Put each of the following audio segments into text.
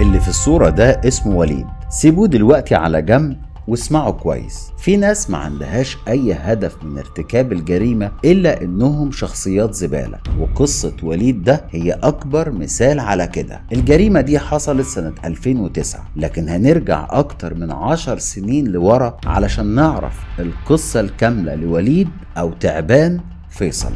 اللي في الصورة ده اسمه وليد سيبوه دلوقتي على جنب واسمعوا كويس في ناس ما عندهاش اي هدف من ارتكاب الجريمة الا انهم شخصيات زبالة وقصة وليد ده هي اكبر مثال على كده الجريمة دي حصلت سنة 2009 لكن هنرجع اكتر من عشر سنين لورا علشان نعرف القصة الكاملة لوليد او تعبان فيصل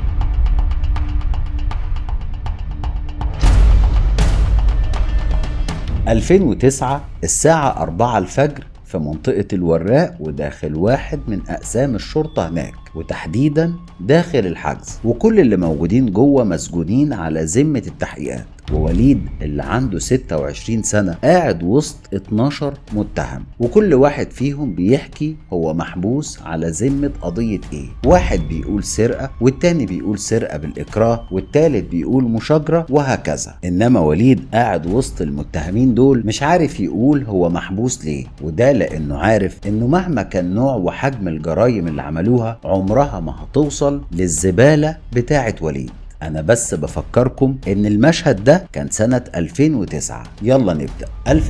(2009) الساعة 4 الفجر في منطقة الوراق وداخل واحد من أقسام الشرطة هناك وتحديدا داخل الحجز وكل اللي موجودين جوه مسجونين على ذمة التحقيقات ووليد اللي عنده 26 سنة قاعد وسط 12 متهم وكل واحد فيهم بيحكي هو محبوس على ذمة قضية ايه واحد بيقول سرقة والتاني بيقول سرقة بالإكراه والتالت بيقول مشاجرة وهكذا إنما وليد قاعد وسط المتهمين دول مش عارف يقول هو محبوس ليه وده لأنه عارف إنه مهما كان نوع وحجم الجرايم اللي عملوها عمرها ما هتوصل للزبالة بتاعة وليد انا بس بفكركم ان المشهد ده كان سنة 2009 يلا نبدأ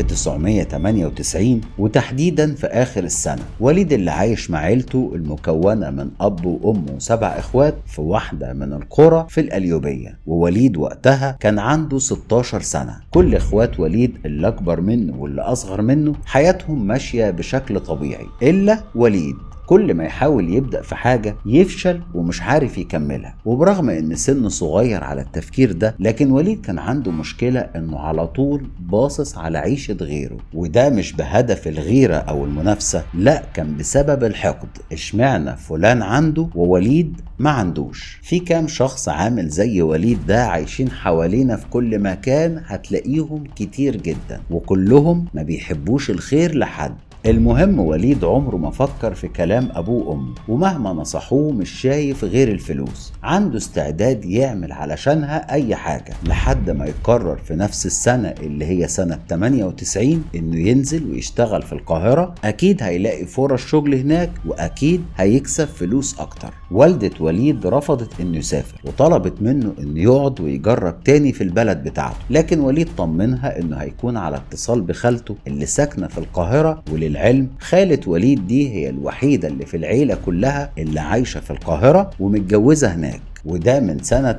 1998 وتحديدا في اخر السنة وليد اللي عايش مع عيلته المكونة من اب وام وسبع اخوات في واحدة من القرى في القليوبية ووليد وقتها كان عنده 16 سنة كل اخوات وليد اللي اكبر منه واللي اصغر منه حياتهم ماشية بشكل طبيعي الا وليد كل ما يحاول يبدأ في حاجة يفشل ومش عارف يكملها وبرغم ان سنه صغير على التفكير ده لكن وليد كان عنده مشكلة انه على طول باصص على عيشة غيره وده مش بهدف الغيرة او المنافسة لا كان بسبب الحقد اشمعنى فلان عنده ووليد ما عندوش في كام شخص عامل زي وليد ده عايشين حوالينا في كل مكان هتلاقيهم كتير جدا وكلهم ما بيحبوش الخير لحد المهم وليد عمره ما فكر في كلام ابوه وامه ومهما نصحوه مش شايف غير الفلوس عنده استعداد يعمل علشانها اي حاجه لحد ما يقرر في نفس السنه اللي هي سنه 98 انه ينزل ويشتغل في القاهره اكيد هيلاقي فرص شغل هناك واكيد هيكسب فلوس اكتر والدة وليد رفضت انه يسافر وطلبت منه انه يقعد ويجرب تاني في البلد بتاعته لكن وليد طمنها انه هيكون على اتصال بخالته اللي ساكنه في القاهره وللعلم خالة وليد دي هي الوحيدة اللي في العيلة كلها اللي عايشة في القاهرة ومتجوزة هناك وده من سنة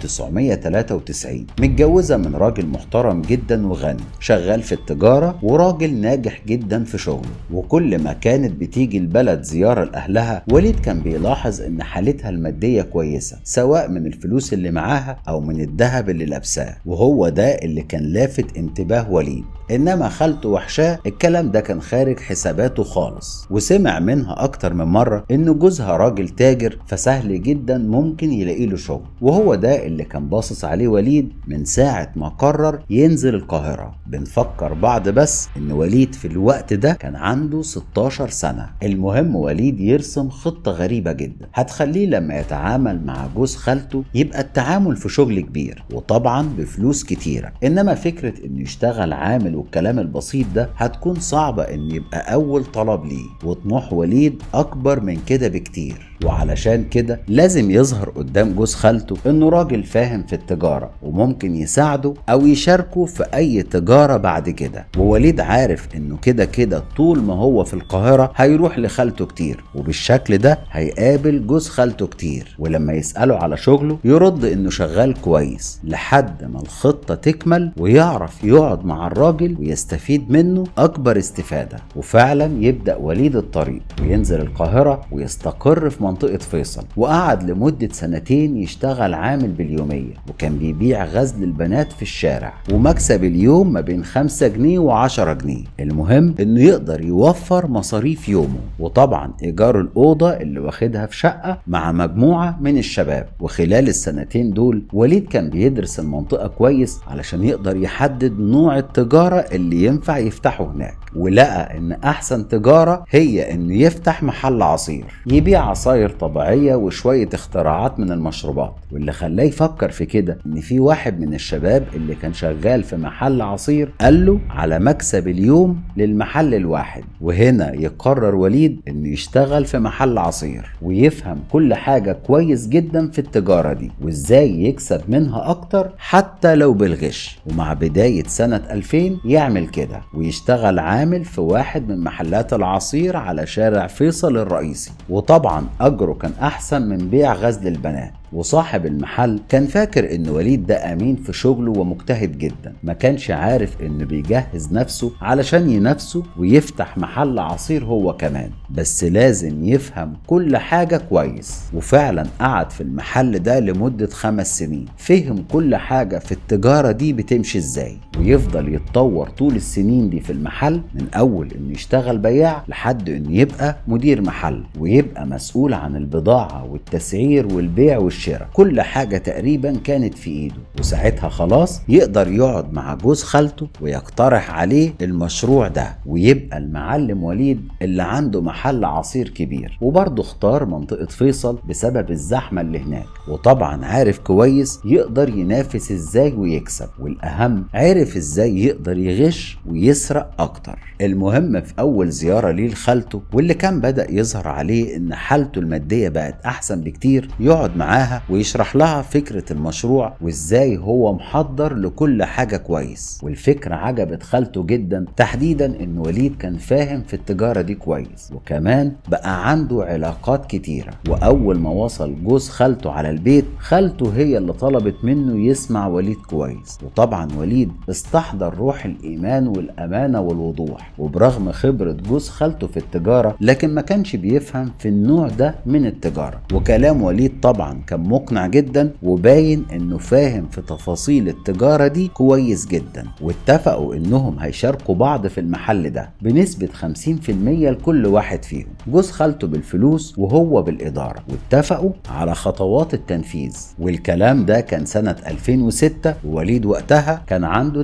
1993 متجوزة من راجل محترم جدا وغني شغال في التجارة وراجل ناجح جدا في شغله وكل ما كانت بتيجي البلد زيارة لأهلها وليد كان بيلاحظ إن حالتها المادية كويسة سواء من الفلوس اللي معاها أو من الذهب اللي لابساه وهو ده اللي كان لافت انتباه وليد انما خالته وحشاه الكلام ده كان خارج حساباته خالص وسمع منها اكتر من مره ان جوزها راجل تاجر فسهل جدا ممكن يلاقي له شغل وهو ده اللي كان باصص عليه وليد من ساعه ما قرر ينزل القاهره بنفكر بعض بس ان وليد في الوقت ده كان عنده 16 سنه المهم وليد يرسم خطه غريبه جدا هتخليه لما يتعامل مع جوز خالته يبقى التعامل في شغل كبير وطبعا بفلوس كتيره انما فكره انه يشتغل عامل والكلام البسيط ده هتكون صعبة ان يبقى اول طلب ليه وطموح وليد اكبر من كده بكتير وعلشان كده لازم يظهر قدام جوز خالته انه راجل فاهم في التجارة وممكن يساعده او يشاركه في اي تجارة بعد كده ووليد عارف انه كده كده طول ما هو في القاهرة هيروح لخالته كتير وبالشكل ده هيقابل جوز خالته كتير ولما يسأله على شغله يرد انه شغال كويس لحد ما الخطة تكمل ويعرف يقعد مع الراجل ويستفيد منه اكبر استفادة وفعلا يبدأ وليد الطريق وينزل القاهرة ويستقر في منطقة فيصل وقعد لمدة سنتين يشتغل عامل باليومية وكان بيبيع غزل البنات في الشارع ومكسب اليوم ما بين 5 جنيه و10 جنيه المهم انه يقدر يوفر مصاريف يومه وطبعا ايجار الأوضة اللي واخدها في شقة مع مجموعة من الشباب وخلال السنتين دول وليد كان بيدرس المنطقة كويس علشان يقدر يحدد نوع التجارة اللي ينفع يفتحه هناك ولقى ان احسن تجارة هي انه يفتح محل عصير يبيع عصاير طبيعية وشوية اختراعات من المشروبات واللي خلاه يفكر في كده ان في واحد من الشباب اللي كان شغال في محل عصير قال له على مكسب اليوم للمحل الواحد وهنا يقرر وليد انه يشتغل في محل عصير ويفهم كل حاجة كويس جدا في التجارة دي وازاي يكسب منها اكتر حتى لو بالغش ومع بداية سنة 2000 يعمل كده ويشتغل عامل في واحد من محلات العصير على شارع فيصل الرئيسي وطبعا اجره كان احسن من بيع غزل البنات وصاحب المحل كان فاكر ان وليد ده امين في شغله ومجتهد جدا ما كانش عارف انه بيجهز نفسه علشان ينافسه ويفتح محل عصير هو كمان بس لازم يفهم كل حاجة كويس وفعلا قعد في المحل ده لمدة خمس سنين فهم كل حاجة في التجارة دي بتمشي ازاي ويفضل يتطور طول السنين دي في المحل من اول انه يشتغل بياع لحد انه يبقى مدير محل ويبقى مسؤول عن البضاعة والتسعير والبيع والشراء كل حاجة تقريبا كانت في ايده وساعتها خلاص يقدر يقعد مع جوز خالته ويقترح عليه المشروع ده ويبقى المعلم وليد اللي عنده محل عصير كبير وبرضه اختار منطقة فيصل بسبب الزحمة اللي هناك وطبعا عارف كويس يقدر ينافس ازاي ويكسب والاهم عرف ازاي يقدر يغش ويسرق اكتر المهم في اول زيارة ليه لخالته واللي كان بدأ يظهر عليه ان حالته المادية بقت احسن بكتير يقعد معاها ويشرح لها فكرة المشروع وازاي هو محضر لكل حاجة كويس والفكرة عجبت خالته جدا تحديدا ان وليد كان فاهم في التجارة دي كويس وكمان بقى عنده علاقات كتيرة واول ما وصل جوز خالته على البيت خالته هي اللي طلبت منه يسمع وليد كويس وطبعا وليد استحضر روح الايمان والامانة والوضوح وبرغم خبرة جوز خالته في التجارة لكن ما كانش بيفهم في النوع ده من التجارة وكلام وليد طبعا كان مقنع جدا وباين انه فاهم في تفاصيل التجارة دي كويس جدا واتفقوا انهم هيشاركوا بعض في المحل ده بنسبة 50% لكل واحد فيهم جوز خالته بالفلوس وهو بالإدارة واتفقوا على خطوات التنفيذ والكلام ده كان سنة 2006 ووليد وقتها كان عنده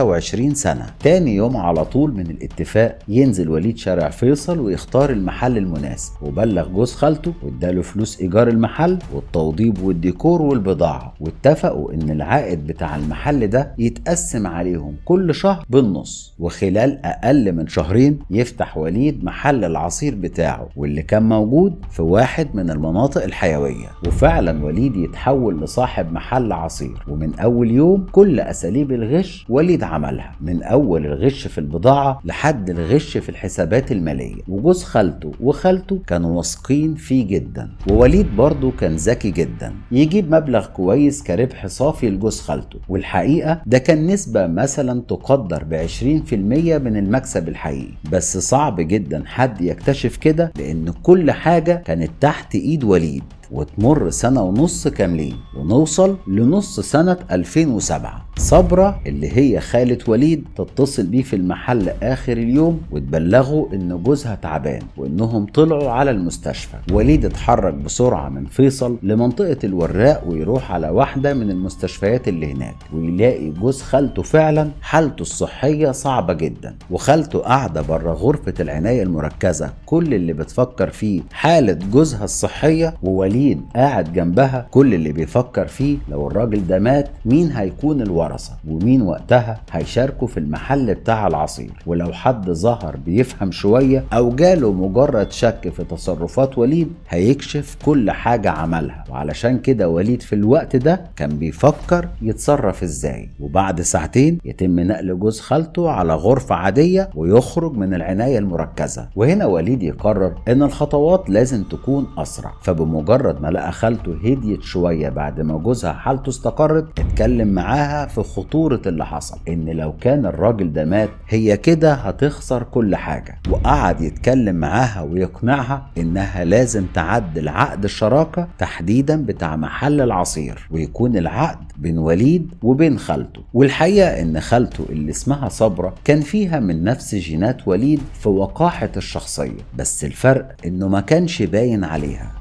23 سنة تاني يوم على طول من الاتفاق ينزل وليد شارع فيصل ويختار المحل المناسب وبلغ جوز خالته واداله فلوس ايجار المحل والتوضيب والديكور والبضاعة واتفقوا ان العائد بتاع المحل ده يتقسم عليهم كل شهر بالنص وخلال اقل من شهرين يفتح وليد محل العصير بتاعه واللي كان موجود في واحد من المناطق الحيوية وفعلا وليد يتحول لصاحب محل عصير ومن اول يوم كل اساليب الغش وليد عملها من اول الغش في البضاعة لحد الغش في الحسابات المالية وجوز خالته وخالته كانوا واثقين فيه جدا ووليد برضه كان ذكي جدا يجيب مبلغ كويس كربح صافي لجوز خالته والحقيقة ده كان نسبة مثلا تقدر ب 20% من المكسب الحقيقي بس صعب جدا حد يكتشف كده لان كل حاجة كانت تحت ايد وليد وتمر سنة ونص كاملين ونوصل لنص سنة 2007 صبرة اللي هي خالة وليد تتصل بيه في المحل آخر اليوم وتبلغه إن جوزها تعبان وإنهم طلعوا على المستشفى وليد اتحرك بسرعة من فيصل لمنطقة الوراق ويروح على واحدة من المستشفيات اللي هناك ويلاقي جوز خالته فعلا حالته الصحية صعبة جدا وخالته قاعدة بره غرفة العناية المركزة كل اللي بتفكر فيه حالة جوزها الصحية ووليد وليد قاعد جنبها كل اللي بيفكر فيه لو الراجل ده مات مين هيكون الورثة ومين وقتها هيشاركوا في المحل بتاع العصير ولو حد ظهر بيفهم شوية أو جاله مجرد شك في تصرفات وليد هيكشف كل حاجة عملها وعلشان كده وليد في الوقت ده كان بيفكر يتصرف ازاي وبعد ساعتين يتم نقل جوز خالته على غرفة عادية ويخرج من العناية المركزة وهنا وليد يقرر ان الخطوات لازم تكون اسرع فبمجرد ما لقى خالته هديت شويه بعد ما جوزها حالته استقرت اتكلم معاها في خطوره اللي حصل ان لو كان الراجل ده مات هي كده هتخسر كل حاجه وقعد يتكلم معاها ويقنعها انها لازم تعدل عقد الشراكه تحديدا بتاع محل العصير ويكون العقد بين وليد وبين خالته والحقيقه ان خالته اللي اسمها صبره كان فيها من نفس جينات وليد في وقاحه الشخصيه بس الفرق انه ما كانش باين عليها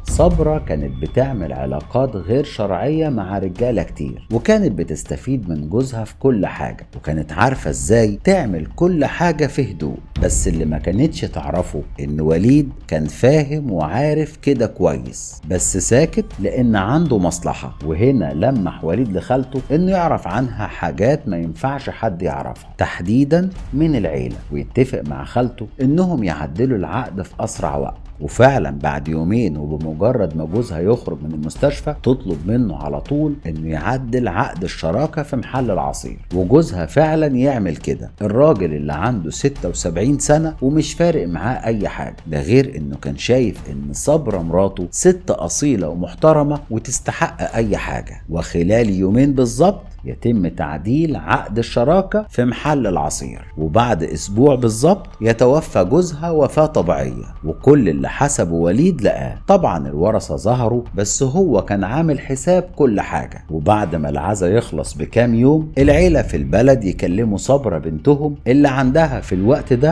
صبرا كانت بتعمل علاقات غير شرعية مع رجالة كتير وكانت بتستفيد من جوزها في كل حاجة وكانت عارفة ازاي تعمل كل حاجة في هدوء بس اللي ما كانتش تعرفه ان وليد كان فاهم وعارف كده كويس بس ساكت لان عنده مصلحة وهنا لمح وليد لخالته انه يعرف عنها حاجات ما ينفعش حد يعرفها تحديدا من العيلة ويتفق مع خالته انهم يعدلوا العقد في اسرع وقت وفعلا بعد يومين وبمجرد ما جوزها يخرج من المستشفى تطلب منه على طول انه يعدل عقد الشراكة في محل العصير وجوزها فعلا يعمل كده الراجل اللي عنده 76 سنة ومش فارق معاه اي حاجة ده غير انه كان شايف ان صبرة مراته ست اصيلة ومحترمة وتستحق اي حاجة وخلال يومين بالظبط يتم تعديل عقد الشراكة في محل العصير وبعد أسبوع بالظبط يتوفى جوزها وفاة طبيعية وكل اللي حسبه وليد لقاه طبعا الورثة ظهروا بس هو كان عامل حساب كل حاجة وبعد ما العزا يخلص بكام يوم العيلة في البلد يكلموا صبرة بنتهم اللي عندها في الوقت ده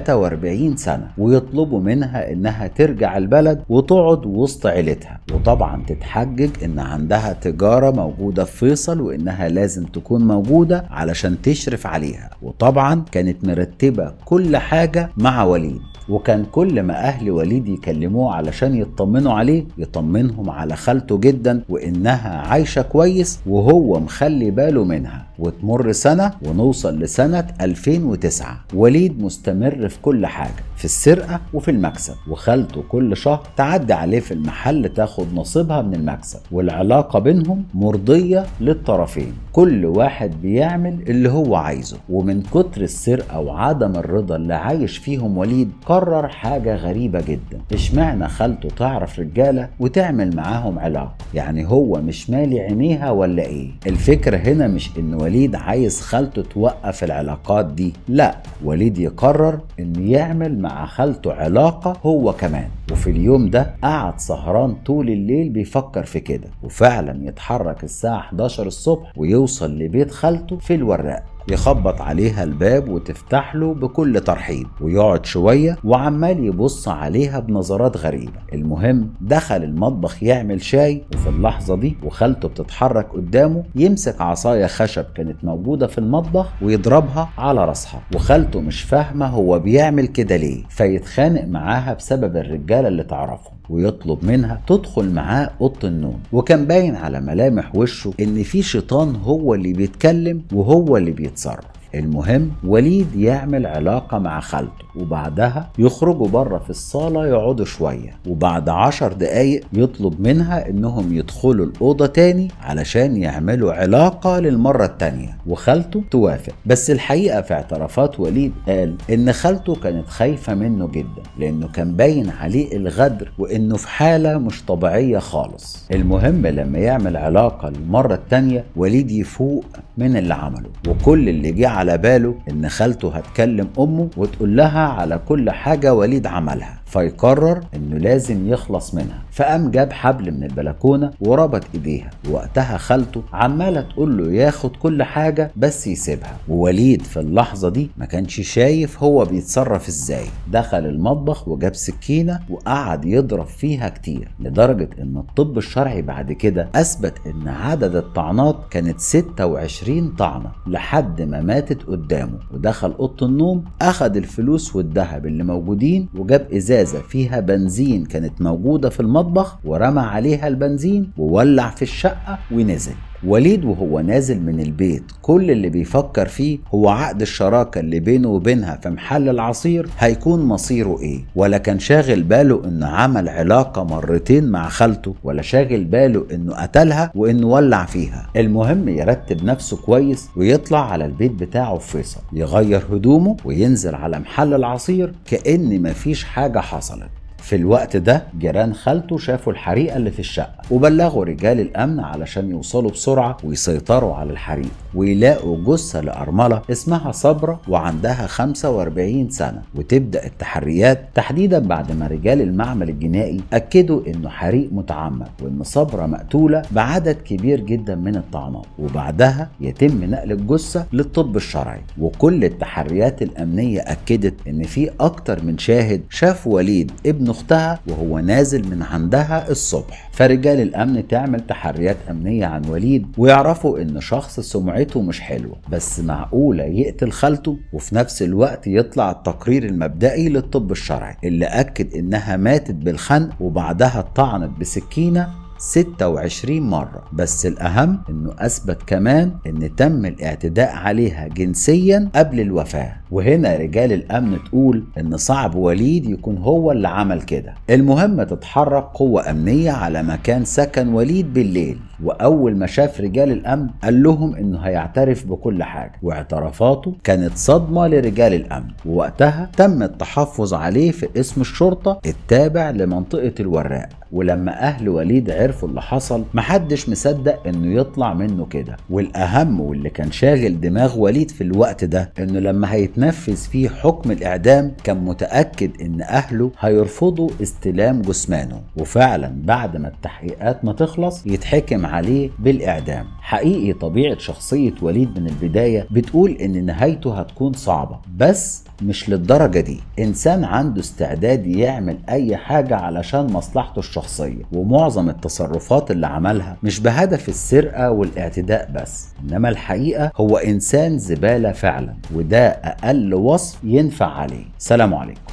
43 سنة ويطلبوا منها إنها ترجع البلد وتقعد وسط عيلتها وطبعا تتحجج إن عندها تجارة موجودة في فيصل وإنها لازم تكون موجودة علشان تشرف عليها وطبعا كانت مرتبة كل حاجة مع وليد وكان كل ما أهل وليد يكلموه علشان يطمنوا عليه يطمنهم على خالته جدا وإنها عايشة كويس وهو مخلي باله منها وتمر سنة ونوصل لسنة 2009 وليد مستمر في كل حاجة في السرقة وفي المكسب وخالته كل شهر تعدي عليه في المحل تاخد نصيبها من المكسب والعلاقة بينهم مرضية للطرفين كل واحد بيعمل اللي هو عايزه ومن كتر السرقة وعدم الرضا اللي عايش فيهم وليد قرر حاجة غريبة جدا اشمعنى خالته تعرف رجالة وتعمل معاهم علاقة يعني هو مش مالي عينيها ولا ايه الفكرة هنا مش ان وليد عايز خالته توقف العلاقات دي لا وليد يقرر انه يعمل مع خالته علاقة هو كمان وفي اليوم ده قعد سهران طول الليل بيفكر في كده وفعلا يتحرك الساعة 11 الصبح ويوصل لبيت خالته في الوراق يخبط عليها الباب وتفتح له بكل ترحيب ويقعد شوية وعمال يبص عليها بنظرات غريبة المهم دخل المطبخ يعمل شاي وفي اللحظة دي وخالته بتتحرك قدامه يمسك عصاية خشب كانت موجودة في المطبخ ويضربها على راسها وخالته مش فاهمة هو بيعمل كده ليه فيتخانق معاها بسبب الرجالة اللي تعرفهم ويطلب منها تدخل معاه اوضه النوم وكان باين على ملامح وشه ان في شيطان هو اللي بيتكلم وهو اللي بيتصرف المهم وليد يعمل علاقة مع خالته وبعدها يخرجوا بره في الصالة يقعدوا شوية وبعد عشر دقايق يطلب منها انهم يدخلوا الأوضة تاني علشان يعملوا علاقة للمرة التانية وخالته توافق بس الحقيقة في اعترافات وليد قال ان خالته كانت خايفة منه جدا لانه كان باين عليه الغدر وانه في حالة مش طبيعية خالص المهم لما يعمل علاقة للمرة التانية وليد يفوق من اللي عمله وكل اللي جه على باله ان خالته هتكلم امه وتقول لها على كل حاجة وليد عملها فيقرر انه لازم يخلص منها فقام جاب حبل من البلكونه وربط ايديها وقتها خالته عماله تقول له ياخد كل حاجه بس يسيبها ووليد في اللحظه دي ما كانش شايف هو بيتصرف ازاي دخل المطبخ وجاب سكينه وقعد يضرب فيها كتير لدرجه ان الطب الشرعي بعد كده اثبت ان عدد الطعنات كانت 26 طعنه لحد ما ماتت قدامه ودخل اوضه النوم اخد الفلوس والذهب اللي موجودين وجاب ازاز ازازه فيها بنزين كانت موجوده في المطبخ ورمى عليها البنزين وولع في الشقه ونزل وليد وهو نازل من البيت كل اللي بيفكر فيه هو عقد الشراكة اللي بينه وبينها في محل العصير هيكون مصيره ايه ولا كان شاغل باله انه عمل علاقة مرتين مع خالته ولا شاغل باله انه قتلها وانه ولع فيها المهم يرتب نفسه كويس ويطلع على البيت بتاعه في فيصل يغير هدومه وينزل على محل العصير كأن مفيش حاجة حصلت في الوقت ده جيران خالته شافوا الحريقة اللي في الشقة وبلغوا رجال الأمن علشان يوصلوا بسرعة ويسيطروا على الحريق ويلاقوا جثة لأرملة اسمها صبرة وعندها 45 سنة وتبدأ التحريات تحديدا بعد ما رجال المعمل الجنائي أكدوا إنه حريق متعمد وإن صبرة مقتولة بعدد كبير جدا من الطعنات وبعدها يتم نقل الجثة للطب الشرعي وكل التحريات الأمنية أكدت إن في أكتر من شاهد شاف وليد ابن ابن اختها وهو نازل من عندها الصبح فرجال الامن تعمل تحريات امنيه عن وليد ويعرفوا ان شخص سمعته مش حلوه بس معقوله يقتل خالته وفي نفس الوقت يطلع التقرير المبدئي للطب الشرعي اللي اكد انها ماتت بالخنق وبعدها اتطعنت بسكينه 26 مرة بس الأهم أنه أثبت كمان أن تم الاعتداء عليها جنسيا قبل الوفاة وهنا رجال الأمن تقول أن صعب وليد يكون هو اللي عمل كده المهم تتحرك قوة أمنية على مكان سكن وليد بالليل وأول ما شاف رجال الأمن قال لهم أنه هيعترف بكل حاجة واعترافاته كانت صدمة لرجال الأمن ووقتها تم التحفظ عليه في اسم الشرطة التابع لمنطقة الوراق ولما أهل وليد عرفوا اللي حصل محدش مصدق انه يطلع منه كده والاهم واللي كان شاغل دماغ وليد في الوقت ده انه لما هيتنفذ فيه حكم الاعدام كان متاكد ان اهله هيرفضوا استلام جثمانه وفعلا بعد ما التحقيقات ما تخلص يتحكم عليه بالاعدام حقيقي طبيعه شخصيه وليد من البدايه بتقول ان نهايته هتكون صعبه بس مش للدرجة دي إنسان عنده استعداد يعمل أي حاجة علشان مصلحته الشخصية ومعظم التصرفات اللي عملها مش بهدف السرقة والاعتداء بس إنما الحقيقة هو إنسان زبالة فعلا وده أقل وصف ينفع عليه سلام عليكم